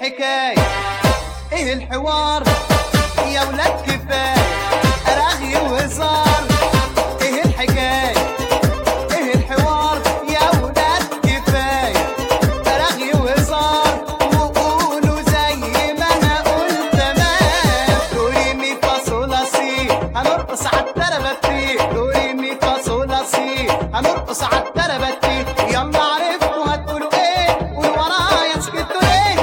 الحكاية ايه الحوار يا ولاد كفاية رغي وهزار ايه الحكاية ايه الحوار يا ولاد كفاية رغي وهزار وقولوا زي ما انا قلت تمام دوري مي فا صول لا سي هنرقص على التربتي دوري مي فا صول لا سي هنرقص على التربتي يلا عرفتوا هتقولوا ايه قولوا ورايا سكتوا ليه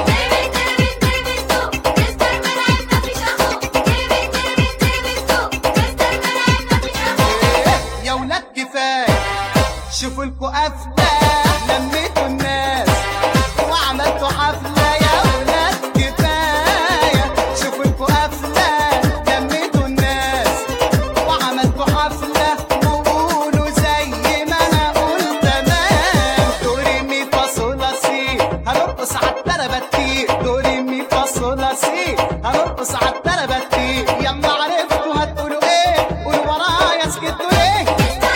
يا ولاد كفايه شوفوا لكوا قفله لميتوا الناس وعملتوا حفله يا ولاد كفايه شوفوا لكوا قفله لميتوا الناس وعملتوا حفله وقولوا زي ما انا قلت تمام دوري مي فا صول لا سي هنرقص على التربتي دوري مي فا صول لا سي هنرقص على التربتي يلا عرفتوا هتقولوا ايه قولوا ورايا سكتوا ليه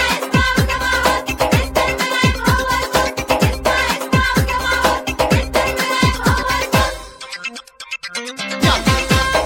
يلا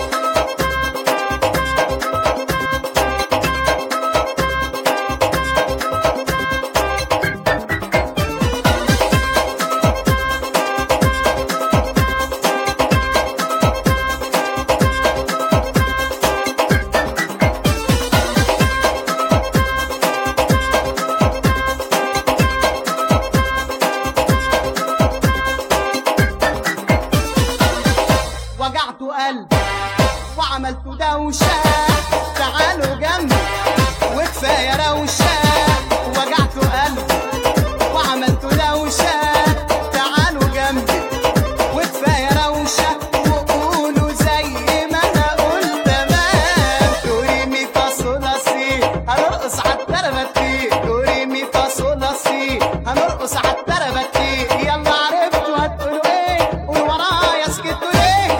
وجعت قلب وعملت دوشة تعالوا جنبي وكفاية روشة وجعت قلب وعملت دوشة تعالوا جنبي وكفاية روشة وقولوا زي ما انا قلت تمام دوري مي فا صول لا سي هنرقص على التربتي دوري مي فا صول لا سي هنرقص على التربتي يلا عرفتوا هتقولوا ايه قولوا ورايا سكتوا ليه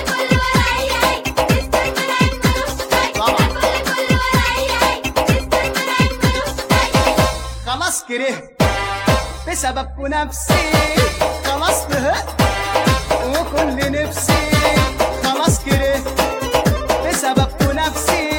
خلاص كرهت بسببكوا نفسي خلاص طهقت وكل نفسي خلاص كرهت بسببكوا نفسي